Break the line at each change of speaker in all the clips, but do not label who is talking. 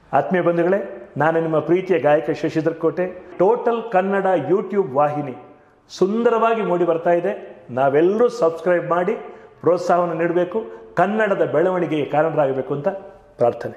ಆತ್ಮೀಯ ಬಂಧುಗಳೇ ನಾನು ನಿಮ್ಮ ಪ್ರೀತಿಯ ಗಾಯಕ ಶಶಿಧರ್ ಕೋಟೆ ಟೋಟಲ್ ಕನ್ನಡ ಯೂಟ್ಯೂಬ್ ವಾಹಿನಿ ಸುಂದರವಾಗಿ ಮೂಡಿ ಬರ್ತಾ ಇದೆ ನಾವೆಲ್ಲರೂ ಸಬ್ಸ್ಕ್ರೈಬ್ ಮಾಡಿ ಪ್ರೋತ್ಸಾಹವನ್ನು ನೀಡಬೇಕು ಕನ್ನಡದ ಬೆಳವಣಿಗೆಗೆ ಕಾರಣರಾಗಬೇಕು ಅಂತ ಪ್ರಾರ್ಥನೆ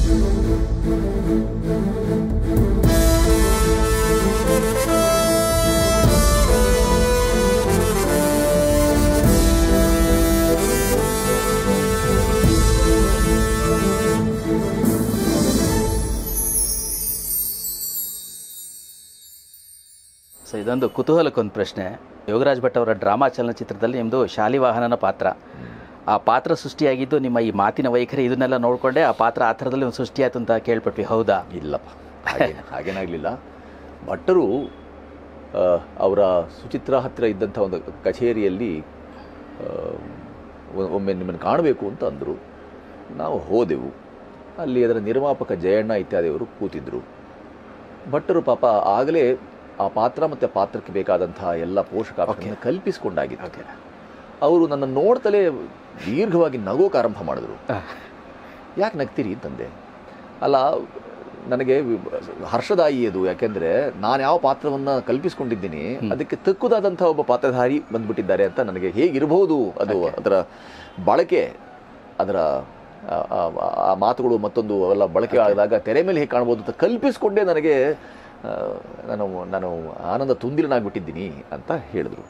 ಸೊ ಇದೊಂದು ಕುತೂಹಲಕ್ಕೊಂದು ಪ್ರಶ್ನೆ ಯೋಗರಾಜ್ ಭಟ್ ಅವರ ಡ್ರಾಮಾ ಚಲನಚಿತ್ರದಲ್ಲಿ ನಿಮ್ಮದು ಶಾಲಿವಾಹನನ ಪಾತ್ರ ಆ ಪಾತ್ರ ಸೃಷ್ಟಿಯಾಗಿದ್ದು ನಿಮ್ಮ ಈ ಮಾತಿನ ವೈಖರಿ ಇದನ್ನೆಲ್ಲ ನೋಡಿಕೊಂಡೆ ಆ ಪಾತ್ರ ಆ ಥರದಲ್ಲಿ ಒಂದು ಸೃಷ್ಟಿಯಾಯ್ತು ಅಂತ ಕೇಳ್ಪಟ್ವಿ ಹೌದಾ
ಇಲ್ಲಪ್ಪ ಹಾಗೆ ಹಾಗೇನಾಗಲಿಲ್ಲ ಭಟ್ಟರು ಆ, ಅವರ ಸುಚಿತ್ರ ಹತ್ತಿರ ಇದ್ದಂಥ ಒಂದು ಕಚೇರಿಯಲ್ಲಿ ಆ, ಒ- ಒಮ್ಮೆ ನಿಮ್ಮನ್ನು ಕಾಣಬೇಕು ಅಂತ ಅಂದರು ನಾವು ಹೋದೆವು ಅಲ್ಲಿ ಅದರ ನಿರ್ಮಾಪಕ ಜಯಣ್ಣ ಇತ್ಯಾದಿಯವರು ಕೂತಿದ್ದರು ಭಟ್ಟರು ಪಾಪ ಆಗಲೇ ಆ ಪಾತ್ರ ಮತ್ತು ಪಾತ್ರಕ್ಕೆ ಬೇಕಾದಂತಹ ಎಲ್ಲ ಪೋಷಕಾಂಶಗಳನ್ನು ಕಲ್ಪಿಸಿಕೊಂಡಾಗಿತ್ತು ಅವರು ನನ್ನ ನೋಡ್ತಲೇ ದೀರ್ಘವಾಗಿ ನಗೋಕೆ ಆರಂಭ ಮಾಡಿದ್ರು ಯಾಕೆ ನಗ್ತೀರಿ ಅಂತಂದೆ ಅಲ್ಲ ನನಗೆ ವಿ- ಹರ್ಷದಾಯಿ ಅದು ಯಾಕೆಂದ್ರೆ ನಾನು ಯಾವ ಪಾತ್ರವನ್ನ ಕಲ್ಪಿಸಿಕೊಂಡಿದ್ದೀನಿ ಅದಕ್ಕೆ ತಕ್ಕುದಾದಂತಹ ಒಬ್ಬ ಪಾತ್ರಧಾರಿ ಬಂದ್ಬಿಟ್ಟಿದ್ದಾರೆ ಅಂತ ನನಗೆ ಹೇಗಿರಬಹುದು ಅದು ಅದರ ಬಳಕೆ ಅದರ ಆ- ಆ- ಆ ಮಾತುಗಳು ಮತ್ತೊಂದು ಎಲ್ಲ ಬಳಕೆ ಆದಾಗ ತೆರೆ ಮೇಲೆ ಹೇಗೆ ಕಾಣ್ಬೋದು ಅಂತ ಕಲ್ಪಿಸಿಕೊಂಡೇ ನನಗೆ ಆ, ನಾನು ನಾನು ಆನಂದ ತುಂದಿಲನಾಗ್ಬಿಟ್ಟಿದ್ದೀನಿ ಅಂತ ಹೇಳಿದ್ರು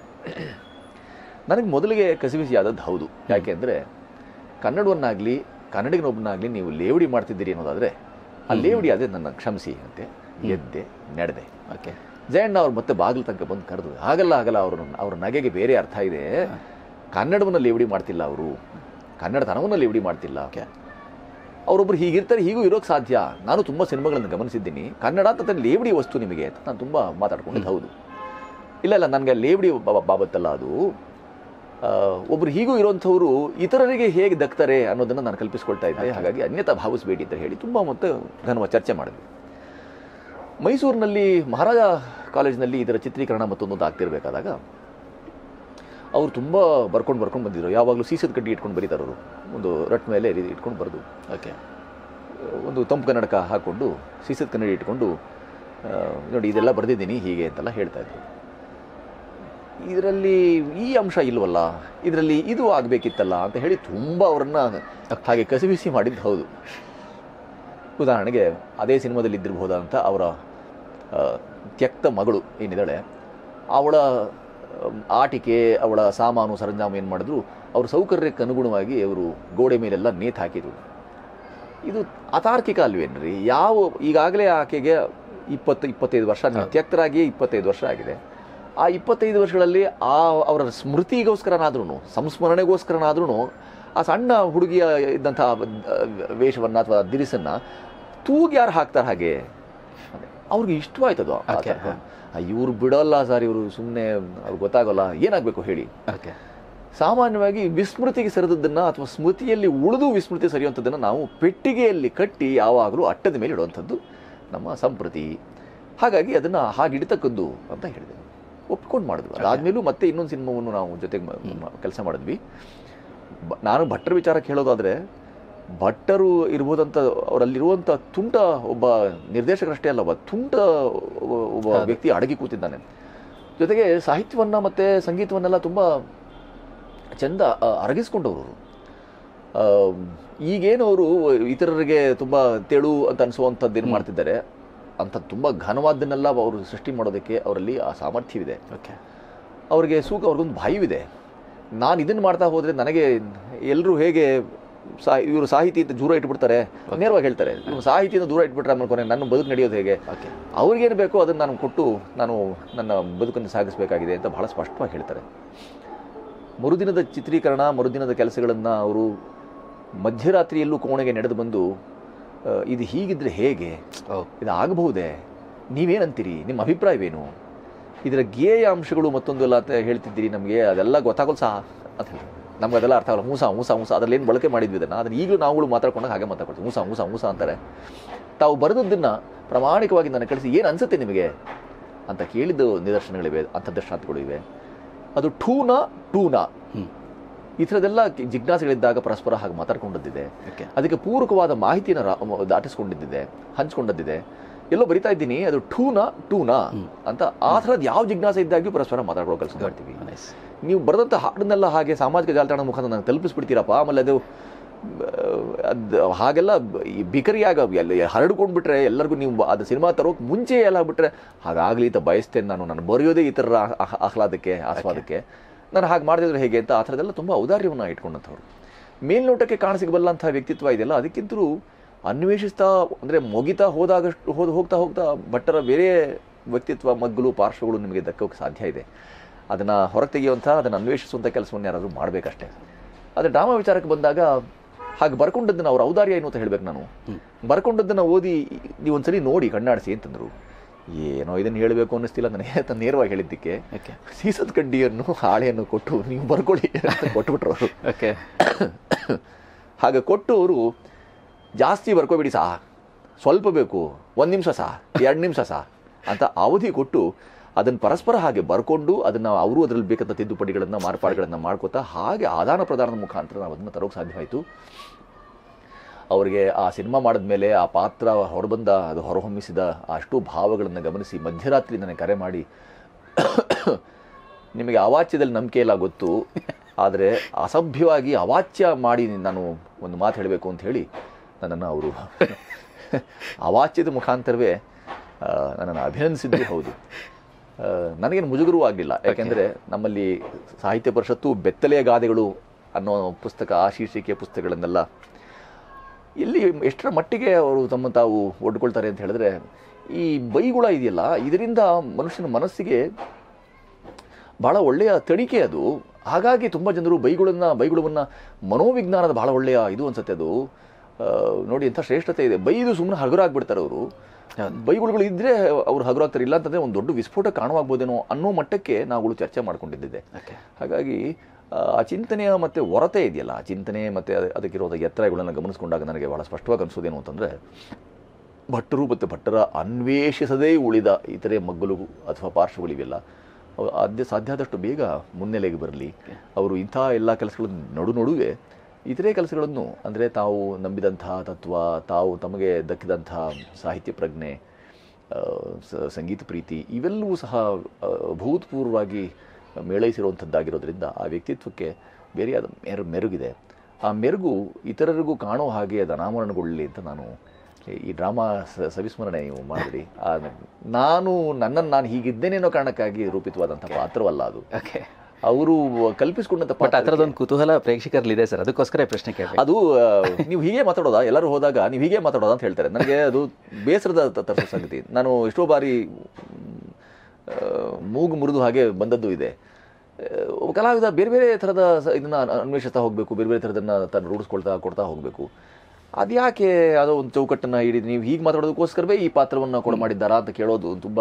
ನನಗೆ ಮೊದಲಿಗೆ ಕಸಿವಿಸಿ ಆದದ್ದು ಹೌದು ಯಾಕೆಂದರೆ ಕನ್ನಡವನ್ನಾಗಲಿ ಕನ್ನಡಿಗನೊಬ್ಬನಾಗಲಿ ನೀವು ಲೇವಡಿ ಮಾಡ್ತಿದ್ದೀರಿ ಅನ್ನೋದಾದರೆ ಆ ಲೇವಡಿ ಅದೇ ನನ್ನ ಕ್ಷಮಿಸಿ ಅಂತೆ ಎದ್ದೆ ನಡೆದೆ
ಓಕೆ
ಜಯಣ್ಣ ಅವ್ರು ಮತ್ತೆ ಬಾಗಿಲು ತನಕ ಬಂದು ಕರೆದು ಹಾಗಲ್ಲ ಆಗಲ್ಲ ಅವರು ಅವ್ರ ನಗೆಗೆ ಬೇರೆ ಅರ್ಥ ಇದೆ ಕನ್ನಡವನ್ನು ಲೇವಡಿ ಮಾಡ್ತಿಲ್ಲ ಅವರು ಕನ್ನಡತನವನ್ನು ಲೇವಡಿ ಮಾಡ್ತಿಲ್ಲ ಅವರೊಬ್ರು ಹೀಗಿರ್ತಾರೆ ಹೀಗೂ ಇರೋಕ್ಕೆ ಸಾಧ್ಯ ನಾನು ತುಂಬ ಸಿನಿಮಾಗಳನ್ನು ಗಮನಿಸಿದ್ದೀನಿ ಕನ್ನಡ ಅಂತ ಲೇವಡಿ ವಸ್ತು ನಿಮಗೆ ಅಂತ ನಾನು ತುಂಬ ಮಾತಾಡ್ಕೊಂಡಿದ್ದು ಹೌದು ಇಲ್ಲ ಇಲ್ಲ ನನಗೆ ಲೇವಡಿ ಬಾ- ಬಾಬತ್ತಲ್ಲ ಅದು ಆ, ಒಬ್ರು ಹೀಗೂ ಇರುವಂಥವ್ರು ಇತರರಿಗೆ ಹೇಗೆ ದಕ್ತಾರೆ ಅನ್ನೋದನ್ನು ನಾನು ಕಲ್ಪಿಸ್ಕೊಳ್ತಾ ಇದ್ದೆ ಹಾಗಾಗಿ ಅನ್ಯತಾ ಭಾವಿಸಬೇಡಿ ಅಂತ ಹೇಳಿ ತುಂಬ ಮತ್ತೆ ಘನವ ಚರ್ಚೆ ಮಾಡಿದ್ವಿ ಮೈಸೂರಿನಲ್ಲಿ ಮಹಾರಾಜ ಕಾಲೇಜಿನಲ್ಲಿ ಇದರ ಚಿತ್ರೀಕರಣ ಮತ್ತೊಂದೊಂದು ಆಗ್ತಿರ್ಬೇಕಾದಾಗ ಅವರು ತುಂಬ ಬರ್ಕೊಂಡು ಬರ್ಕೊಂಡು ಬಂದಿದ್ರು ಯಾವಾಗಲೂ ಸೀಸದ ಕಡ್ಡಿ ಇಟ್ಕೊಂಡು ಬರೀತಾರೆ ಅವರು ಒಂದು ರಟ್ ಮೇಲೆ ಇದು ಇಟ್ಕೊಂಡು ಬರೆದು
ಓಕೆ
ಒಂದು ತಂಪು ಕನ್ನಡಕ ಹಾಕ್ಕೊಂಡು ಸೀಸದ ಕನ್ನಡಿ ಇಟ್ಕೊಂಡು ಆ, ನೋಡಿ ಇದೆಲ್ಲ ಬರೆದಿದ್ದೀನಿ ಹೀಗೆ ಅಂತೆಲ್ಲ ಹೇಳ್ತಾ ಇದ್ರು ಇದರಲ್ಲಿ ಈ ಅಂಶ ಇಲ್ವಲ್ಲ ಇದರಲ್ಲಿ ಇದು ಆಗಬೇಕಿತ್ತಲ್ಲ ಅಂತ ಹೇಳಿ ತುಂಬ ಅವರನ್ನ ಹಾಗೆ ಕಸಿಬಿಸಿ ಮಾಡಿದ್ದು ಹೌದು ಉದಾಹರಣೆಗೆ ಅದೇ ಸಿನಿಮಾದಲ್ಲಿ ಇದ್ದಿರಬಹುದಾ ಅಂತ ಅವರ ಆ, ತ್ಯಕ್ತ ಮಗಳು ಏನಿದ್ದಾಳೆ ಅವಳ ಆಮ್, ಆಟಿಕೆ ಅವಳ ಸಾಮಾನು ಸರಂಜಾಮು ಏನು ಮಾಡಿದ್ರು ಅವ್ರ ಸೌಕರ್ಯಕ್ಕೆ ಅನುಗುಣವಾಗಿ ಅವರು ಗೋಡೆ ಮೇಲೆಲ್ಲ ನೇತು ಹಾಕಿದ್ರು ಇದು ಅತಾರ್ಕಿಕ ಅಲ್ವೇನ್ರಿ ಯಾವ ಈಗಾಗಲೇ ಆಕೆಗೆ ಇಪ್ಪತ್ತು ಇಪ್ಪತ್ತೈದು ವರ್ಷ ತ್ಯಕ್ತರಾಗಿ ಇಪ್ಪತ್ತೈದು ವರ್ಷ ಆಗಿದೆ ಆ ಇಪ್ಪತ್ತೈದು ವರ್ಷಗಳಲ್ಲಿ ಆ ಅವರ ಸ್ಮೃತಿಗೋಸ್ಕರನಾದ್ರೂ ಸಂಸ್ಮರಣೆಗೋಸ್ಕರನಾದ್ರೂ ಆ ಸಣ್ಣ ಹುಡುಗಿಯ ಇದ್ದಂಥ ವೇಷವನ್ನು ಅಥವಾ ದಿರಿಸನ್ನು ತೂಗಿ ಯಾರು ಹಾಕ್ತಾರೆ ಹಾಗೆ ಅದೇ. ಅವ್ರಿಗೆ ಇಷ್ಟವಾಯ್ತದು ಆ
Okay,
ತರಹ. ಆ, ಇವ್ರು ಬಿಡೋಲ್ಲ ಸರ್ ಇವರು ಸುಮ್ಮನೆ ಅವ್ರಿಗೆ ಗೊತ್ತಾಗೋಲ್ಲ ಏನಾಗಬೇಕು ಹೇಳಿ
ಓಕೆ
ಸಾಮಾನ್ಯವಾಗಿ ವಿಸ್ಮೃತಿಗೆ ಸರಿದದ್ದನ್ನು ಅಥವಾ ಸ್ಮೃತಿಯಲ್ಲಿ ಉಳಿದು ವಿಸ್ಮೃತಿ ಸರಿಯುವಂಥದ್ದನ್ನು ನಾವು ಪೆಟ್ಟಿಗೆಯಲ್ಲಿ ಕಟ್ಟಿ ಯಾವಾಗಲೂ ಅಟ್ಟದ ಮೇಲೆ ಇಡುವಂಥದ್ದು ನಮ್ಮ ಸಂಪ್ರತಿ ಹಾಗಾಗಿ ಅದನ್ನು ಹಾಗಿಡತಕ್ಕದ್ದು ಅಂತ ಹೇಳಿದೆ ಒಪ್ಕೊಂಡು ಮಾಡಿದ್ವಿ ಅದಾದಮೇಲೂ ಮತ್ತೆ ಇನ್ನೊಂದು ಸಿನಿಮಾವನ್ನು ನಾವು ಜೊತೆಗೆ ಕೆಲಸ ಮಾಡಿದ್ವಿ ಬ- ನಾನು ಭಟ್ಟರ ವಿಚಾರಕ್ಕೆ ಹೇಳೋದಾದರೆ ಭಟ್ಟರು ಇರ್ಬೋದಂತ ಅವರಲ್ಲಿರುವಂಥ ತುಂಟ ಒಬ್ಬ ನಿರ್ದೇಶಕರಷ್ಟೇ ಅಲ್ಲ ಒಬ್ಬ ತುಂಟ ಒಬ್ಬ- ಒಬ್ಬ ವ್ಯಕ್ತಿ ಅಡಗಿ ಕೂತಿದ್ದಾನೆ ಜೊತೆಗೆ ಸಾಹಿತ್ಯವನ್ನ ಮತ್ತೆ ಸಂಗೀತವನ್ನೆಲ್ಲ ತುಂಬ ಚಂದ ಆ, ಅರಗಿಸ್ಕೊಂಡವರು ಅವರು. ಆ, ಈಗೇನು ಅವರು ಇತರರಿಗೆ ತುಂಬ ತೆಳು ಅಂತ ಅನಿಸುವಂಥದ್ದು ಏನು ಮಾಡ್ತಿದ್ದಾರೆ ಅಂತ ತುಂಬ ಘನವಾದ್ದನ್ನೆಲ್ಲ ಅವರು ಸೃಷ್ಟಿ ಮಾಡೋದಕ್ಕೆ ಅವರಲ್ಲಿ ಆ ಸಾಮರ್ಥ್ಯವಿದೆ
ಓಕೆ
ಅವರಿಗೆ ಸೂಕ ಅವ್ರಿಗೊಂದು ಭಯವಿದೆ ನಾನು ಇದನ್ನು ಮಾಡ್ತಾ ಹೋದರೆ ನನಗೆ ಎಲ್ಲರೂ ಹೇಗೆ ಸಾ ಇವರು ಸಾಹಿತಿ ಅಂತ ದೂರ ಇಟ್ಬಿಡ್ತಾರೆ ನೇರವಾಗಿ ಹೇಳ್ತಾರೆ ಇವ್ರು ಸಾಹಿತಿಯಿಂದ ದೂರ ಇಟ್ಬಿಟ್ರೆ ಆಮೇಲೆ ಕೊನೆ ನನ್ನ ಬದುಕು ನಡೆಯೋದು ಹೇಗೆ
ಓಕೆ
ಅವ್ರಿಗೇನು ಬೇಕೋ ಅದನ್ನು ನಾನು ಕೊಟ್ಟು ನಾನು ನನ್ನ ಬದುಕನ್ನು ಸಾಗಿಸಬೇಕಾಗಿದೆ ಅಂತ ಬಹಳ ಸ್ಪಷ್ಟವಾಗಿ ಹೇಳ್ತಾರೆ ಮರುದಿನದ ಚಿತ್ರೀಕರಣ ಮರುದಿನದ ಕೆಲಸಗಳನ್ನು ಅವರು ಮಧ್ಯರಾತ್ರಿಯಲ್ಲೂ ಕೋಣೆಗೆ ನಡೆದು ಬಂದು ಆ, ಇದು ಹೀಗಿದ್ರೆ ಹೇಗೆ
ಓ
ಇದು ಆಗಬಹುದೇ ನೀವೇನಂತೀರಿ ನಿಮ್ಮ ಅಭಿಪ್ರಾಯವೇನು ಇದರ ಗೇಯ ಅಂಶಗಳು ಮತ್ತೊಂದು ಎಲ್ಲ ಅಂತ ಹೇಳ್ತಿದ್ದೀರಿ ನಮಗೆ ಅದೆಲ್ಲ ಗೊತ್ತಾಗೋದು ಸಹ ಅಂತ ಹೇಳಿ ನಮ್ಗೆ ಅದೆಲ್ಲ ಅರ್ಥ ಆಗಲ್ಲ ಮೂಸ ಮೂಸ ಮೂಸ ಅದರಲ್ಲಿ ಏನು ಬಳಕೆ ಮಾಡಿದ್ವಿ ಅದನ್ನು ಅದನ್ನು ಈಗಲೂ ನಾವುಗಳು ಮಾತಾಡ್ಕೊಂಡಾಗ ಹಾಗೆ ಮಾತಾಡ್ಕೊಳ್ತೀವಿ ಮೂಸ ಮೂಸ ಮೂಸ ಅಂತಾರೆ ತಾವು ಬರೆದದ್ದನ್ನು ಪ್ರಾಮಾಣಿಕವಾಗಿ ನನಗೆ ಕಳಿಸಿ ಏನು ಅನ್ಸುತ್ತೆ ನಿಮಗೆ ಅಂತ ಕೇಳಿದ್ದು ನಿದರ್ಶನಗಳಿವೆ ಅಂಥ ದೃಷ್ಟಾಂತಗಳು ಇವೆ ಅದು ಟೂನ ಟೂನ ಈ ಥರದ್ದೆಲ್ಲ ಕಿ- ಜಿಜ್ಞಾಸೆಗಳಿದ್ದಾಗ ಪರಸ್ಪರ ಹಾಗೆ ಮಾತಾಡ್ಕೊಂಡದ್ದಿದೆ
Okay.
ಅದಕ್ಕೆ ಪೂರಕವಾದ ಮಾಹಿತಿನ ರಾ- ಮ- ದಾಟಿಸ್ಕೊಂಡಿದ್ದಿದೆ ಹಂಚ್ಕೊಂಡದ್ದಿದೆ ಎಲ್ಲೋ ಬರಿತಾ ಇದ್ದೀನಿ ಅದು ಟೂನಾ ಟೂನಾ ಅಂತ ಆ ಥರದ್ದು ಯಾವ ಜಿಜ್ಞಾಸೆ ಇದ್ದಾಗ್ಯೂ ಪರಸ್ಪರ ಮಾತಾಡ್ಕೊಳ್ಳೋ ಕೆಲಸ ಮಾಡ್ತೀವಿ
ನೈಸ್
ನೀವು ಬರೆದಂಥ ಹಾಡನ್ನೆಲ್ಲ ಹಾಗೆ ಸಾಮಾಜಿಕ ಜಾಲತಾಣ ಮುಖಾಂತರ ನಂಗೆ ತಲುಪಿಸ್ಬಿಡ್ತೀರಪ್ಪ ಆಮೇಲೆ ಅದು ಅದು ಹಾಗೆಲ್ಲ ಬ- ಈ ಬಿಕರಿಯಾಗ ಎಲ್ಲ ಹರಡ್ಕೊಂಡ್ಬಿಟ್ರೆ ಎಲ್ಲರಿಗೂ ನೀವು ಅದು ಸಿನಿಮಾ ತರೋಕೆ ಮುಂಚೆ ಎಲ್ಲ ಬಿಟ್ರೆ ಹಾಗಾಗಲಿ ಅಂತ ಬಯಸ್ತೇನೆ ನಾನು ನಾನು ಬರೆಯೋದೇ ಈ ಥರ ಆ- ಆ- ಆಹ್ಲಾದಕ್ಕೆ ಆಸ್ವಾದಕ್ಕೆ ನಾನು ಹಾಗೆ ಮಾಡಿದ್ರೆ ಹೇಗೆ ಅಂತ ಆ ಥರದ್ದೆಲ್ಲ ತುಂಬ ಔದಾರ್ಯವನ್ನು ಇಟ್ಕೊಂಡಂಥವ್ರು ಮೇಲ್ನೋಟಕ್ಕೆ ಕಾಣಸಿಗಬಲ್ಲಂಥ ವ್ಯಕ್ತಿತ್ವ ಇದೆಯಲ್ಲ ಅದಕ್ಕಿಂತಲೂ ಅನ್ವೇಷಿಸ್ತಾ ಅಂದರೆ ಮುಗಿತಾ ಹೋದಾಗಷ್ಟು ಹೋದ ಹೋಗ್ತಾ ಹೋಗ್ತಾ ಭಟ್ಟರ ಬೇರೆ ವ್ಯಕ್ತಿತ್ವ ಮಗ್ಗಲು ಪಾರ್ಶ್ವಗಳು ನಿಮಗೆ ದಕ್ಕೋಕ್ಕೆ ಸಾಧ್ಯ ಇದೆ ಅದನ್ನು ಹೊರಗೆ ತೆಗೆಯುವಂಥ ಅದನ್ನು ಅನ್ವೇಷಿಸುವಂಥ ಕೆಲಸವನ್ನು ಯಾರಾದರೂ ಮಾಡಬೇಕಷ್ಟೇ ಆದರೆ ಡ್ರಾಮಾ ವಿಚಾರಕ್ಕೆ ಬಂದಾಗ ಹಾಗೆ ಬರ್ಕೊಂಡದ್ದನ್ನು ಅವ್ರ ಔದಾರ್ಯ ಏನು ಅಂತ ಹೇಳ್ಬೇಕು ನಾನು ಬರ್ಕೊಂಡದ್ದನ್ನು ಓದಿ ನೀವು ಒಂದ್ಸರಿ ನೋಡಿ ಕಣ್ಣಾಡಿಸಿ ಅಂತಂದರು ಏನೋ ಇದನ್ನು ಹೇಳಬೇಕು ಅನ್ನಿಸ್ತಿಲ್ಲ ನನಗೆ ಅಂತ ನೇರವಾಗಿ ಹೇಳಿದ್ದಕ್ಕೆ
ಓಕೆ
ಸೀಸದ ಕಡ್ಡಿಯನ್ನು ಹಾಳೆಯನ್ನು ಕೊಟ್ಟು ನೀವು ಬರ್ಕೊಳ್ಳಿ ಅಂತ ಕೊಟ್ಬಿಟ್ರು ಅವರು
ಓಕೆ
ಹಾಗೆ ಕೊಟ್ಟು ಅವರು ಜಾಸ್ತಿ ಬರ್ಕೋಬೇಡಿ ಸಾ ಸ್ವಲ್ಪ ಬೇಕು ಒಂದು ನಿಮಿಷ ಸಾ ಎರಡು ನಿಮಿಷ ಸಾ ಅಂತ ಅವಧಿ ಕೊಟ್ಟು ಅದನ್ನು ಪರಸ್ಪರ ಹಾಗೆ ಬರ್ಕೊಂಡು ಅದನ್ನು ಅವರು ಅದರಲ್ಲಿ ಬೇಕಂತ ತಿದ್ದುಪಡಿಗಳನ್ನು ಮಾರ್ಪಾಡುಗಳನ್ನು ಮಾಡ್ಕೋತಾ ಹಾಗೆ ಆದಾನ ಪ್ರದಾನದ ಮುಖಾಂತರ ನಾವು ಅದನ್ನು ತರೋಕೆ ಸಾಧ್ಯವಾಯಿತು ಅವರಿಗೆ ಆ ಸಿನಿಮಾ ಮಾಡಿದ್ಮೇಲೆ ಆ ಪಾತ್ರ ಹೊರಬಂದ ಅದು ಹೊರಹೊಮ್ಮಿಸಿದ ಆ ಅಷ್ಟು ಭಾವಗಳನ್ನು ಗಮನಿಸಿ ಮಧ್ಯರಾತ್ರಿ ನನಗೆ ಕರೆ ಮಾಡಿ ನಿಮಗೆ ಅವಾಚ್ಯದಲ್ಲಿ ನಂಬಿಕೆ ಇಲ್ಲ ಗೊತ್ತು ಆದರೆ ಅಸಭ್ಯವಾಗಿ ಅವಾಚ್ಯ ಮಾಡಿ ನಾನು ಒಂದು ಮಾತು ಹೇಳಬೇಕು ಅಂತ ಹೇಳಿ ನನ್ನನ್ನು ಅವರು ಅವಾಚ್ಯದ ಮುಖಾಂತರವೇ ಆ, ನನ್ನನ್ನು ಅಭಿನಂದಿಸಿದ್ದು ಹೌದು ಆ, ನನಗೇನು ಮುಜುಗರೂ ಆಗಲಿಲ್ಲ ಯಾಕೆಂದರೆ ನಮ್ಮಲ್ಲಿ ಸಾಹಿತ್ಯ ಪರಿಷತ್ತು ಬೆತ್ತಲೆಯ ಗಾದೆಗಳು ಅನ್ನೋ ಪುಸ್ತಕ ಆ ಶೀರ್ಷಿಕೆಯ ಪುಸ್ತಕಗಳನ್ನೆಲ್ಲ ಇಲ್ಲಿ ಎಷ್ಟರ ಮಟ್ಟಿಗೆ ಅವರು ತಮ್ಮ ತಾವು ಒಡ್ಕೊಳ್ತಾರೆ ಅಂತ ಹೇಳಿದ್ರೆ ಈ ಬೈಗುಳ ಇದೆಯಲ್ಲ ಇದರಿಂದ ಮನುಷ್ಯನ ಮನಸ್ಸಿಗೆ ಬಹಳ ಒಳ್ಳೆಯ ತಣಿಕೆ ಅದು ಹಾಗಾಗಿ ತುಂಬ ಜನರು ಬೈಗುಳನ್ನ ಬೈಗುಳವನ್ನು ಮನೋವಿಜ್ಞಾನದ ಬಹಳ ಒಳ್ಳೆಯ ಇದು ಅನ್ಸುತ್ತೆ ಅದು ಆ, ನೋಡಿ ಎಂಥ ಶ್ರೇಷ್ಠತೆ ಇದೆ ಬೈದು ಸುಮ್ಮನೆ ಹಗುರಾಗ್ಬಿಡ್ತಾರೆ ಅವರು ಬೈಗುಳುಗಳು ಇದ್ರೆ ಅವ್ರು ಹಗುರಾಗ್ತಾರೆ ಇಲ್ಲ ಅಂತಂದ್ರೆ ಒಂದು ದೊಡ್ಡ ವಿಸ್ಫೋಟ ಕಾಣುವಾಗ್ಬೋದೇನೋ ಅನ್ನೋ ಮಟ್ಟಕ್ಕೆ ನಾವುಗಳು ಚರ್ಚೆ ಮಾಡ್ಕೊಂಡಿದ್ದಿದೆ
ಓಕೆ
ಹಾಗಾಗಿ ಆ, ಆ ಚಿಂತನೆಯ ಮತ್ತೆ ಹೊರತೆ ಇದೆಯಲ್ಲ ಆ ಚಿಂತನೆ ಮತ್ತೆ ಅದ- ಅದಕ್ಕಿರುವ ಎತ್ತರಗಳನ್ನು ಗಮನಿಸಿಕೊಂಡಾಗ ನನಗೆ ಬಹಳ ಸ್ಪಷ್ಟವಾಗಿ ಅನಿಸೋದೇನು ಅಂತಂದರೆ ಭಟ್ಟರು ಮತ್ತು ಭಟ್ಟರ ಅನ್ವೇಷಿಸದೇ ಉಳಿದ ಇತರೆ ಮಗ್ಗಲು ಅಥವಾ ಪಾರ್ಶ್ವಗಳಿವೆಲ್ಲ ಅವು ಅದೇ ಸಾಧ್ಯ ಆದಷ್ಟು ಬೇಗ ಮುನ್ನೆಲೆಗೆ ಬರಲಿ ಅವರು ಇಂಥ ಎಲ್ಲ ಕೆಲಸಗಳನ್ನು ನಡು ನಡುವೆ ಇತರೆ ಕೆಲಸಗಳನ್ನು ಅಂದರೆ ತಾವು ನಂಬಿದಂತಹ ತತ್ವ ತಾವು ತಮಗೆ ದಕ್ಕಿದಂತಹ ಸಾಹಿತ್ಯ ಪ್ರಜ್ಞೆ ಆ, ಸ- ಸಂಗೀತ ಪ್ರೀತಿ ಇವೆಲ್ಲವೂ ಸಹ ಆ, ಭೂತಪೂರ್ವವಾಗಿ ಮೇಳೈಸಿರುವಂಥದ್ದಾಗಿರೋದ್ರಿಂದ ಆ ವ್ಯಕ್ತಿತ್ವಕ್ಕೆ ಬೇರೆಯಾದ ಮೆರು ಮೆರುಗಿದೆ ಆ ಮೆರುಗು ಇತರರಿಗೂ ಕಾಣೋ ಹಾಗೆ ಅದು ಅನಾವರಣಗೊಳ್ಳಲಿ ಅಂತ ನಾನು ಈ ಡ್ರಾಮಾ ಸ- ಸವಿಸ್ಮರಣೆ ನೀವು ಮಾಡಿದ್ರಿ ಆ ನಾನು ನನ್ನನ್ನು ನಾನು ಹೀಗಿದ್ದೇನೆ ಅನ್ನೋ ಕಾರಣಕ್ಕಾಗಿ ರೂಪಿತವಾದಂಥ ಪಾತ್ರವಲ್ಲ ಅದು
ಓಕೆ
ಅವರು ಕಲ್ಪಿಸಿಕೊಂಡಂಥ
ಬಟ್ ಆ
ಪಾತ್ರ
ಥರದೊಂದು ಕುತೂಹಲ ಪ್ರೇಕ್ಷಕರಲ್ಲಿದೆ ಸರ್ ಅದಕ್ಕೋಸ್ಕರ ಈ ಪ್ರಶ್ನೆ ಕೇಳಿ
ಅದು ಆ, ನೀವು ಹೀಗೆ ಮಾತಾಡೋದಾ ಎಲ್ಲರೂ ಹೋದಾಗ ನೀವು ಹೀಗೆ ಮಾತಾಡೋದಾ ಅಂತ ಹೇಳ್ತಾರೆ ನನಗೆ ಅದು ಬೇಸರದ ತ- ತರಿಸೋ ಸಂಗತಿ ನಾನು ಎಷ್ಟೋ ಬಾರಿ ಮ್, ಆ, ಮೂಗು ಮುರಿದು ಹಾಗೆ ಬಂದದ್ದು ಇದೆ ಆ, ಒಬ್ಬ ಕಲಾವಿದ ಬೇರೆ ಬೇರೆ ಥರದ ಸ- ಇದನ್ನ ಅನ್- ಅನ್ವೇಷಿಸ್ತಾ ಹೋಗಬೇಕು ಬೇರೆ ಬೇರೆ ಥರದನ್ನ ತಾನು ರೂಢಿಸ್ಕೊಳ್ತಾ ಕೊಡ್ತಾ ಹೋಗಬೇಕು ಅದ್ಯಾಕೆ ಯಾವುದೋ ಒಂದು ಚೌಕಟ್ಟನ್ನು ಹಿಡಿದು ನೀವು ಹೀಗೆ ಮಾತಾಡೋದಕ್ಕೋಸ್ಕರವೇ ಈ ಪಾತ್ರವನ್ನು ಕೊಡ ಮಾಡಿದ್ದಾರಾ ಅಂತ ಕೇಳೋದು ತುಂಬ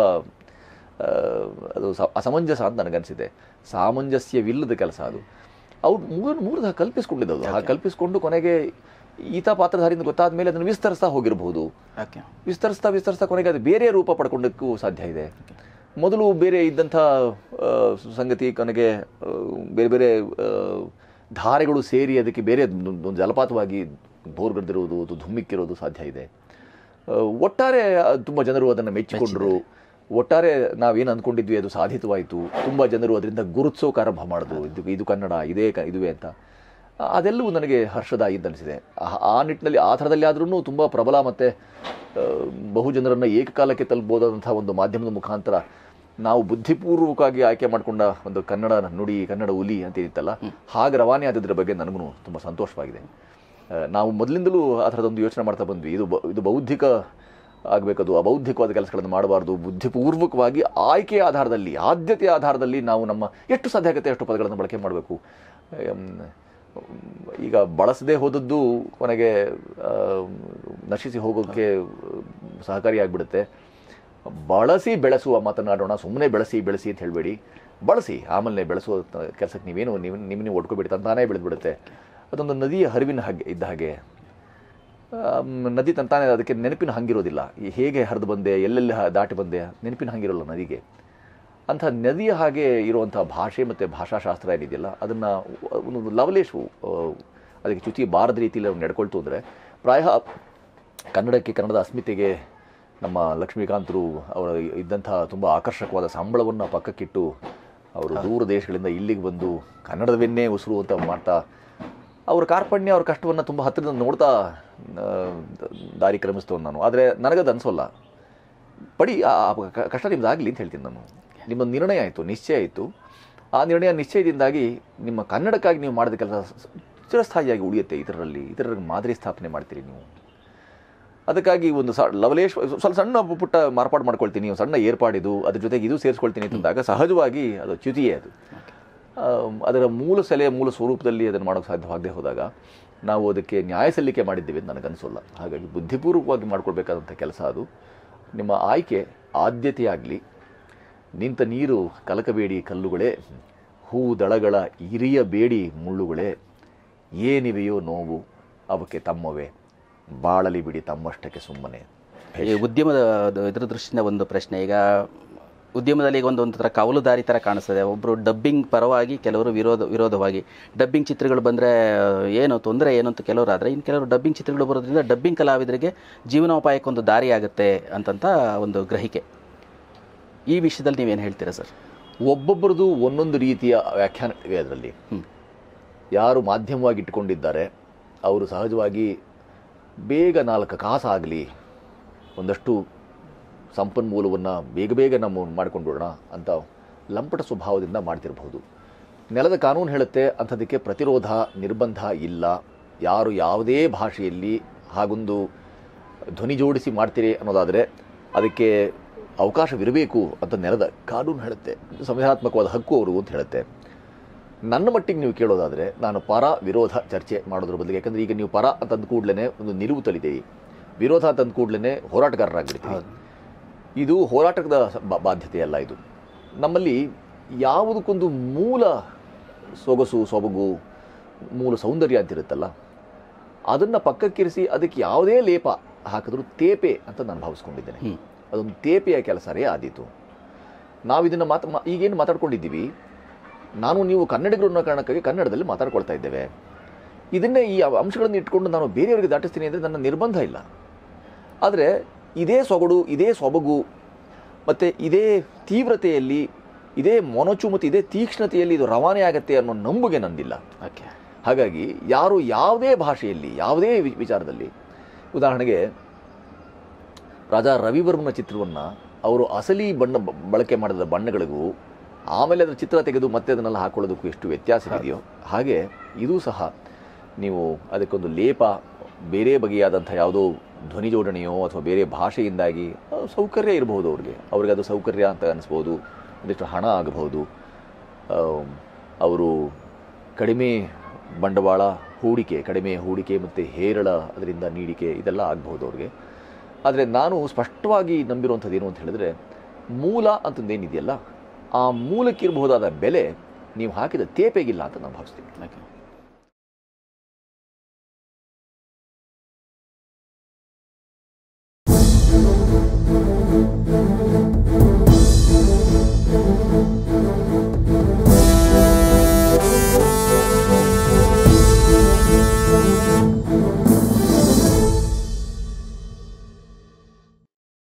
ಆ, ಅದು ಸ- ಅಸಮಂಜಸ ಅಂತ ನನಗನ್ಸಿದೆ ಸಾಮಂಜಸ್ಯವಿಲ್ಲದ ಕೆಲಸ ಅದು ಅವ್ರು ಮೂರು ಮೂರು ಕಲ್ಪಿಸ್ಕೊಂಡಿದ್ದವು ಹಾಗೆ ಕಲ್ಪಿಸ್ಕೊಂಡು ಕೊನೆಗೆ ಈತ ಪಾತ್ರಧಾರಿಯಿಂದ ಗೊತ್ತಾದ ಮೇಲೆ ಅದನ್ನು ವಿಸ್ತರಿಸ್ತಾ ಹೋಗಿರಬಹುದು
ಓಕೆ
ವಿಸ್ತರಿಸ್ತಾ ವಿಸ್ತರಿಸ್ತಾ ಕೊನೆಗೆ ಅದು ಬೇರೆ ರೂಪ ಪಡ್ಕೊಂಡಕ್ಕೂ ಸಾಧ್ಯ ಇದೆ ಮೊದಲು ಬೇರೆ ಇದ್ದಂಥ ಆ, ಸಂಗತಿ ಕೊನೆಗೆ ಆ, ಬೇರೆ ಬೇರೆ ಆ, ಧಾರೆಗಳು ಸೇರಿ ಅದಕ್ಕೆ ಬೇರೆ ಒಂದು ಒಂದು ಜಲಪಾತವಾಗಿ ಬೋರ್ಗಡ್ದಿರೋದು ಅದು ಧುಮ್ಮಿಕ್ಕಿರೋದು ಸಾಧ್ಯ ಇದೆ ಆ, ಒಟ್ಟಾರೆ ತುಂಬ ಜನರು ಅದನ್ನು ಮೆಚ್ಚಿಕೊಂಡ್ರು ಒಟ್ಟಾರೆ ನಾವೇನು ಅಂದ್ಕೊಂಡಿದ್ವಿ ಅದು ಸಾಧಿತವಾಯಿತು ತುಂಬ ಜನರು ಅದರಿಂದ ಗುರುತಿಸೋಕೆ ಆರಂಭ ಮಾಡಿದ್ರು ಇದು ಇದು ಕನ್ನಡ ಇದೇ ಕ ಇದುವೇ ಅಂತ ಅದೆಲ್ಲವೂ ನನಗೆ ಹರ್ಷದಾಯಿ ಅಂತ ಅನಿಸಿದೆ ಆ- ಆ ನಿಟ್ಟಿನಲ್ಲಿ ಆ ಥರದಲ್ಲಿ ಆದ್ರೂ ತುಂಬ ಪ್ರಬಲ ಮತ್ತು ಬಹು ಜನರನ್ನು ಏಕಕಾಲಕ್ಕೆ ತಲುಪಬಹುದಾದಂಥ ಒಂದು ಮಾಧ್ಯಮದ ಮುಖಾಂತರ ನಾವು ಬುದ್ಧಿಪೂರ್ವಕವಾಗಿ ಆಯ್ಕೆ ಮಾಡಿಕೊಂಡ ಒಂದು ಕನ್ನಡ ನುಡಿ ಕನ್ನಡ ಹುಲಿ ಅಂತ ಏನಿತ್ತಲ್ಲ ಹಾಗೆ ರವಾನೆ ಆದದ್ರ ಬಗ್ಗೆ ನನಗೂ ತುಂಬ ಸಂತೋಷವಾಗಿದೆ ಆ, ನಾವು ಮೊದಲಿಂದಲೂ ಆ ಥರದೊಂದು ಯೋಚನೆ ಮಾಡ್ತಾ ಬಂದ್ವಿ ಇದು ಬ- ಇದು ಬೌದ್ಧಿಕ ಆಗಬೇಕದು ಅಬೌದ್ಧಿಕವಾದ ಕೆಲಸಗಳನ್ನು ಮಾಡಬಾರ್ದು ಬುದ್ಧಿಪೂರ್ವಕವಾಗಿ ಆಯ್ಕೆಯ ಆಧಾರದಲ್ಲಿ ಆದ್ಯತೆಯ ಆಧಾರದಲ್ಲಿ ನಾವು ನಮ್ಮ ಎಷ್ಟು ಸಾಧ್ಯ ಆಗುತ್ತೆ ಅಷ್ಟು ಪದಗಳನ್ನು ಬಳಕೆ ಮಾಡಬೇಕು ಈಗ ಬಳಸದೇ ಹೋದದ್ದು ಕೊನೆಗೆ ಆ, ನಶಿಸಿ ಹೋಗೋಕ್ಕೆ ಸಹಕಾರಿಯಾಗಿಬಿಡುತ್ತೆ ಬಳಸಿ ಬೆಳೆಸುವ ಮಾತನಾಡೋಣ ಸುಮ್ಮನೆ ಬೆಳೆಸಿ ಬೆಳೆಸಿ ಅಂತ ಹೇಳಬೇಡಿ ಬಳಸಿ ಆಮೇಲೆ ಬೆಳೆಸುವ ಕೆಲಸಕ್ಕೆ ನೀವೇನು ನೀವು ನಿಮ್ಮ ನೀವು ಒಡ್ಕೊಬೇಡಿ ತಂತಾನೇ ಬೆಳೆದ್ಬಿಡುತ್ತೆ ಅದೊಂದು ನದಿಯ ಹರಿವಿನ ಹಾಗೆ ಇದ್ದ ಹಾಗೆ ಆಮ್, ನದಿ ತಂತಾನೆ ಅದಕ್ಕೆ ನೆನಪಿನ ಹಂಗಿರೋದಿಲ್ಲ ಈ ಹೇಗೆ ಹರಿದು ಬಂದೆ ಎಲ್ಲೆಲ್ಲಿ ಹ- ದಾಟಿ ಬಂದೆ ನೆನಪಿನ ಹಂಗಿರೋಲ್ಲ ನದಿಗೆ ಅಂಥ ನದಿಯ ಹಾಗೆ ಇರುವಂಥ ಭಾಷೆ ಮತ್ತು ಭಾಷಾಶಾಸ್ತ್ರ ಏನಿದೆಯಲ್ಲ ಅದನ್ನು ಒಂದು ಲವಲೇಶವು ಆ, ಅದಕ್ಕೆ ಚ್ಯುತಿ ಬಾರದ ರೀತಿಯಲ್ಲಿ ಅವ್ರು ನಡ್ಕೊಳ್ತು ಅಂದರೆ ಪ್ರಾಯ ಕನ್ನಡಕ್ಕೆ ಕನ್ನಡದ ಅಸ್ಮಿತೆಗೆ ನಮ್ಮ ಲಕ್ಷ್ಮೀಕಾಂತರು ಅವರ ಇದ್ದಂಥ ತುಂಬ ಆಕರ್ಷಕವಾದ ಸಂಬಳವನ್ನು ಪಕ್ಕಕ್ಕಿಟ್ಟು ಅವರು ದೂರ ದೇಶಗಳಿಂದ ಇಲ್ಲಿಗೆ ಬಂದು ಕನ್ನಡದವನ್ನೇ ಉಸಿರು ಅಂತ ಮಾಡ್ತಾ ಅವ್ರ ಕಾರ್ಪಣ್ಯ ಅವ್ರ ಕಷ್ಟವನ್ನು ತುಂಬ ಹತ್ತಿರದಿಂದ ನೋಡ್ತಾ ಆ, ದಾರಿ ಕ್ರಮಿಸ್ತವನು ನಾನು ಆದರೆ ನನಗದು ಅನಿಸೋಲ್ಲ ಪಡಿ ಆ ಆ ಕ- ಕಷ್ಟ ನಿಮ್ದಾಗಲಿ ಅಂತ ಹೇಳ್ತೀನಿ ನಾನು ನಿಮ್ಮ ನಿರ್ಣಯ ಆಯಿತು ನಿಶ್ಚಯ ಆಯಿತು ಆ ನಿರ್ಣಯ ನಿಶ್ಚಯದಿಂದಾಗಿ ನಿಮ್ಮ ಕನ್ನಡಕ್ಕಾಗಿ ನೀವು ಮಾಡಿದ ಕೆಲಸ ಸ- ಚಿರಸ್ಥಾಯಿಯಾಗಿ ಉಳಿಯುತ್ತೆ ಇತರರಲ್ಲಿ ಇತರರಿಗೆ ಮಾದರಿ ಸ್ಥಾಪನೆ ಮಾಡ್ತೀರಿ ನೀವು ಅದಕ್ಕಾಗಿ ಒಂದು ಸ ಲವಲೇಶ್ ಸ್ವಲ್ಪ ಸಣ್ಣ ಪುಟ್ಟ ಮಾರ್ಪಾಡು ಮಾಡ್ಕೊಳ್ತೀನಿ ಒಂದು ಸಣ್ಣ ಏರ್ಪಾಡಿದು ಅದ್ರ ಜೊತೆಗೆ ಇದು ಸೇರಿಸ್ಕೊಳ್ತೀನಿ ಅಂತಂದಾಗ ಸಹಜವಾಗಿ ಅದು ಚ್ಯುತಿಯೇ ಅದು ಆಮ್, ಅದರ ಮೂಲ ಸೆಲೆಯ ಮೂಲ ಸ್ವರೂಪದಲ್ಲಿ ಅದನ್ನು ಮಾಡೋಕ್ಕೆ ಸಾಧ್ಯವಾಗದೆ ಹೋದಾಗ ನಾವು ಅದಕ್ಕೆ ನ್ಯಾಯ ಸಲ್ಲಿಕೆ ಮಾಡಿದ್ದೀವಿ ಅಂತ ನನಗನ್ಸೋಲ್ಲ ಹಾಗಾಗಿ ಬುದ್ಧಿಪೂರ್ವಕವಾಗಿ ಮಾಡ್ಕೊಳ್ಬೇಕಾದಂಥ ಕೆಲಸ ಅದು ನಿಮ್ಮ ಆಯ್ಕೆ ಆದ್ಯತೆಯಾಗಲಿ ನಿಂತ ನೀರು ಕಲಕಬೇಡಿ ಕಲ್ಲುಗಳೇ ಹೂ ದಳಗಳ ಹಿರಿಯ ಬೇಡಿ ಮುಳ್ಳುಗಳೇ ಏನಿವೆಯೋ ನೋವು ಅವಕ್ಕೆ ತಮ್ಮವೇ ಬಾಳಲಿ ಬಿಡಿ ತಮ್ಮಷ್ಟಕ್ಕೆ ಸುಮ್ಮನೆ
ಈ ಉದ್ಯಮದ ಅದು ಇದ್ರ ದೃಷ್ಟಿಯಿಂದ ಒಂದು ಪ್ರಶ್ನೆ ಈಗ ಉದ್ಯಮದಲ್ಲಿ ಈಗ ಒಂದು ಒಂದು ಥರ ಕವಲುದಾರಿ ಥರ ಕಾಣಿಸ್ತದೆ ಒಬ್ಬರು ಡಬ್ಬಿಂಗ್ ಪರವಾಗಿ ಕೆಲವರು ವಿರೋಧ ವಿರೋಧವಾಗಿ ಡಬ್ಬಿಂಗ್ ಚಿತ್ರಗಳು ಬಂದರೆ ಏನು ತೊಂದರೆ ಏನು ಅಂತ ಕೆಲವರು ಆದರೆ ಇನ್ನು ಕೆಲವರು ಡಬ್ಬಿಂಗ್ ಚಿತ್ರಗಳು ಬರೋದ್ರಿಂದ ಡಬ್ಬಿಂಗ್ ಕಲಾವಿದರಿಗೆ ಜೀವನೋಪಾಯಕ್ಕೊಂದು ದಾರಿ ಆಗುತ್ತೆ ಅಂತಂತ ಒಂದು ಗ್ರಹಿಕೆ ಈ ವಿಷಯದಲ್ಲಿ ನೀವೇನು ಹೇಳ್ತೀರಾ ಸರ್
ಒಬ್ಬೊಬ್ಬರದು ಒಂದೊಂದು ರೀತಿಯ ವ್ಯಾಖ್ಯಾನ ಇವೆ ಅದರಲ್ಲಿ ಯಾರು ಮಾಧ್ಯಮವಾಗಿ ಇಟ್ಟುಕೊಂಡಿದ್ದಾರೆ ಅವರು ಸಹಜವಾಗಿ ಬೇಗ ನಾಲ್ಕು ಕಾಸಾಗಲಿ ಒಂದಷ್ಟು ಸಂಪನ್ಮೂಲವನ್ನು ಬೇಗ ಬೇಗ ನಮ್ಮ ಮಾಡಿಕೊಂಡ್ಬಿಡೋಣ ಅಂತ ಲಂಪಟ ಸ್ವಭಾವದಿಂದ ಮಾಡ್ತಿರಬಹುದು ನೆಲದ ಕಾನೂನು ಹೇಳುತ್ತೆ ಅಂಥದಕ್ಕೆ ಪ್ರತಿರೋಧ ನಿರ್ಬಂಧ ಇಲ್ಲ ಯಾರು ಯಾವುದೇ ಭಾಷೆಯಲ್ಲಿ ಹಾಗೊಂದು ಧ್ವನಿ ಜೋಡಿಸಿ ಮಾಡ್ತೀರಿ ಅನ್ನೋದಾದರೆ ಅದಕ್ಕೆ ಅವಕಾಶವಿರಬೇಕು ಅಂತ ನೆಲದ ಕಾನೂನು ಹೇಳುತ್ತೆ ಸಂವಿಧಾನಾತ್ಮಕವಾದ ಹಕ್ಕು ಅವರು ಅಂತ ಹೇಳುತ್ತೆ ನನ್ನ ಮಟ್ಟಿಗೆ ನೀವು ಕೇಳೋದಾದರೆ ನಾನು ಪರ ವಿರೋಧ ಚರ್ಚೆ ಮಾಡೋದ್ರ ಬದಲಿಗೆ ಯಾಕಂದರೆ ಈಗ ನೀವು ಪರ ಅಂತ ಅಂದ ಕೂಡಲೇ ಒಂದು ನಿಲುವು ತಲಿದ್ದೀರಿ ವಿರೋಧ ಅಂತ ಅಂದ ಕೂಡಲೇ ಹೋರಾಟಗಾರರಾಗ್ಬಿಡ್ತೀವಿ ಇದು ಹೋರಾಟದ ಸ- ಬಾ- ಬಾಧ್ಯತೆಯಲ್ಲ ಇದು ನಮ್ಮಲ್ಲಿ ಯಾವುದಕ್ಕೊಂದು ಮೂಲ ಸೊಗಸು ಸೊಬಗು ಮೂಲ ಸೌಂದರ್ಯ ಅಂತಿರುತ್ತಲ್ಲ ಅದನ್ನು ಪಕ್ಕಕ್ಕಿರಿಸಿ ಅದಕ್ಕೆ ಯಾವುದೇ ಲೇಪ ಹಾಕಿದ್ರು ತೇಪೆ ಅಂತ ನಾನು ಭಾವಿಸ್ಕೊಂಡಿದ್ದೇನೆ
ಹ್ಮ್.
ಅದೊಂದು ತೇಪೆಯ ಕೆಲಸರೇ ಆದೀತು ನಾವು ಇದನ್ನು ಮಾತು ಮಾ- ಈಗೇನು ಮಾತಾಡ್ಕೊಂಡಿದ್ದೀವಿ ನಾನು ನೀವು ಕನ್ನಡಿಗರು ಅನ್ನೋ ಕಾರಣಕ್ಕಾಗಿ ಕನ್ನಡದಲ್ಲಿ ಮಾತಾಡ್ಕೊಳ್ತಾ ಇದ್ದೇವೆ ಇದನ್ನೇ ಈ ಅಂಶಗಳನ್ನು ಇಟ್ಕೊಂಡು ನಾನು ಬೇರೆಯವರಿಗೆ ದಾಟಿಸ್ತೀನಿ ಅಂದರೆ ನನ್ನ ನಿರ್ಬಂಧ ಇಲ್ಲ ಆದರೆ ಇದೇ ಸೊಗಡು ಇದೇ ಸೊಬಗು ಮತ್ತು ಇದೇ ತೀವ್ರತೆಯಲ್ಲಿ ಇದೇ ಮೊನಚು ಮತ್ತು ಇದೇ ತೀಕ್ಷ್ಣತೆಯಲ್ಲಿ ಇದು ರವಾನೆ ಆಗುತ್ತೆ ಅನ್ನೋ ನಂಬುಗೆ ನಂದಿಲ್ಲ
ಓಕೆ
ಹಾಗಾಗಿ ಯಾರು ಯಾವುದೇ ಭಾಷೆಯಲ್ಲಿ ಯಾವುದೇ ವಿ- ವಿಚಾರದಲ್ಲಿ ಉದಾಹರಣೆಗೆ ರಾಜಾ ರವಿವರ್ಮನ ಚಿತ್ರವನ್ನು ಅವರು ಅಸಲಿ ಬಣ್ಣ ಬ- ಬಳಕೆ ಮಾಡಿದ ಬಣ್ಣಗಳಿಗೂ ಆಮೇಲೆ ಅದರ ಚಿತ್ರ ತೆಗೆದು ಮತ್ತೆ ಅದನ್ನೆಲ್ಲ ಹಾಕೊಳ್ಳೋದಕ್ಕೂ ಎಷ್ಟು ವ್ಯತ್ಯಾಸವಿದೆಯೋ ಹಾಗೆ ಇದೂ ಸಹ ನೀವು ಅದಕ್ಕೊಂದು ಲೇಪ ಬೇರೆ ಬಗೆಯಾದಂಥ ಯಾವುದೋ ಧ್ವನಿ ಜೋಡಣೆಯೋ ಅಥವಾ ಬೇರೆ ಭಾಷೆಯಿಂದಾಗಿ ಅದು ಸೌಕರ್ಯ ಇರಬಹುದು ಅವ್ರಿಗೆ ಅವ್ರಿಗೆ ಅದು ಸೌಕರ್ಯ ಅಂತ ಅನಿಸ್ಬೋದು ಒಂದಿಷ್ಟು ಹಣ ಆಗಬಹುದು ಆಮ್, ಅವರು ಕಡಿಮೆ ಬಂಡವಾಳ ಹೂಡಿಕೆ ಕಡಿಮೆ ಹೂಡಿಕೆ ಮತ್ತು ಹೇರಳ ಅದರಿಂದ ನೀಡಿಕೆ ಇದೆಲ್ಲ ಆಗಬಹುದು ಅವ್ರಿಗೆ ಆದರೆ ನಾನು ಸ್ಪಷ್ಟವಾಗಿ ನಂಬಿರುವಂಥದ್ದು ಏನು ಅಂತ ಹೇಳಿದ್ರೆ ಮೂಲ ಅಂತಂದೇನಿದೆಯಲ್ಲ ಆ ಮೂಲಕ್ಕಿರಬಹುದಾದ ಬೆಲೆ ನೀವು ಹಾಕಿದ ತೇಪೆಗಿಲ್ಲ ಅಂತ ನಾನು ಭಾವಿಸ್ತೀನಿ
ಓಕೆ